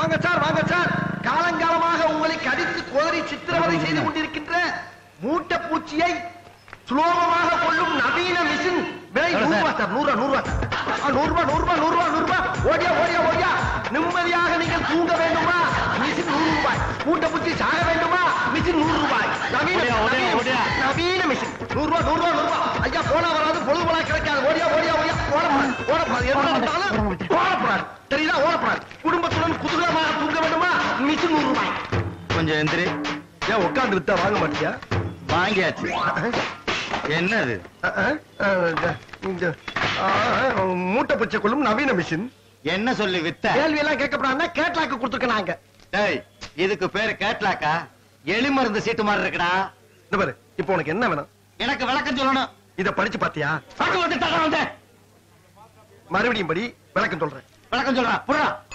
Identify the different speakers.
Speaker 1: வாங்க சார் வாங்க சார் காலங்காலமாக உங்களை கடித்து கோதரி சித்திரவதை செய்து கொண்டிருக்கின்ற மூட்டை பூச்சியை சுலோகமாக கொள்ளும் நவீன மிஷின் விலை நூறு ரூபாய் சார் நூறு நூறு ரூபாய் ஆ, நூறு ரூபாய் நூறு ரூபாய் நூறு ரூபாய் நூறு ரூபாய் ஓடியா ஓடியா ஓடியா நிம்மதியாக நீங்கள் தூங்க வேண்டுமா மிஷின் நூறு ரூபாய் மூட்டை பூச்சி சாக வேண்டுமா மிஷின் நூறு ரூபாய் நவீன
Speaker 2: ஓடியா, ஓடியா,
Speaker 1: நவீன
Speaker 2: ஓடியா.
Speaker 1: நவீன மிஷின் நூறு ரூபாய் நூறு ரூபாய் நூறு ரூபாய் ஐயா போனா வராது பொழுது போலா கிடைக்காது ஓடியா ஓடியா ஓடியா ஓடப்படாது ஓடப்படாது எவ்வளவு இருந்தாலும் ஓடப்படாது தெரியுதா ஓடப்படாது குடும்பத்துடன் குதூகலமாக தூங்க வேண்டுமா மிஷின் நூறு ரூபாய்
Speaker 2: கொஞ்சம் எந்திரி
Speaker 1: ஏன் உட்கார்ந்து வித்தா வாங்க மாட்டியா
Speaker 2: வாங்கியாச்சு என்னது
Speaker 1: அஹ், அஹ், அஹ், இந்த- இந்த அஹ், மூட்டை பூச்சை கொள்ளும் நவீன மிஷின்
Speaker 2: என்ன சொல்லி வித்த
Speaker 1: கேள்வி எல்லாம் கேட்கப்படாதுன்னா கேட்லாக்கு கொடுத்துருக்க நாங்க
Speaker 2: டேய் இதுக்கு பேரு கேட்லாக்கா எலி மருந்து சீட்டு மாதிரி இருக்குடா
Speaker 1: இந்த பாரு இப்போ உனக்கு என்ன வேணும்
Speaker 2: எனக்கு விளக்கம் சொல்லணும்
Speaker 1: இத படிச்சு பாத்தியா
Speaker 2: பக்கம் வந்து தர வந்தேன்
Speaker 1: மறுபடியும் படி விளக்கம் சொல்றேன்
Speaker 2: விளக்கம் சொல்றா புறா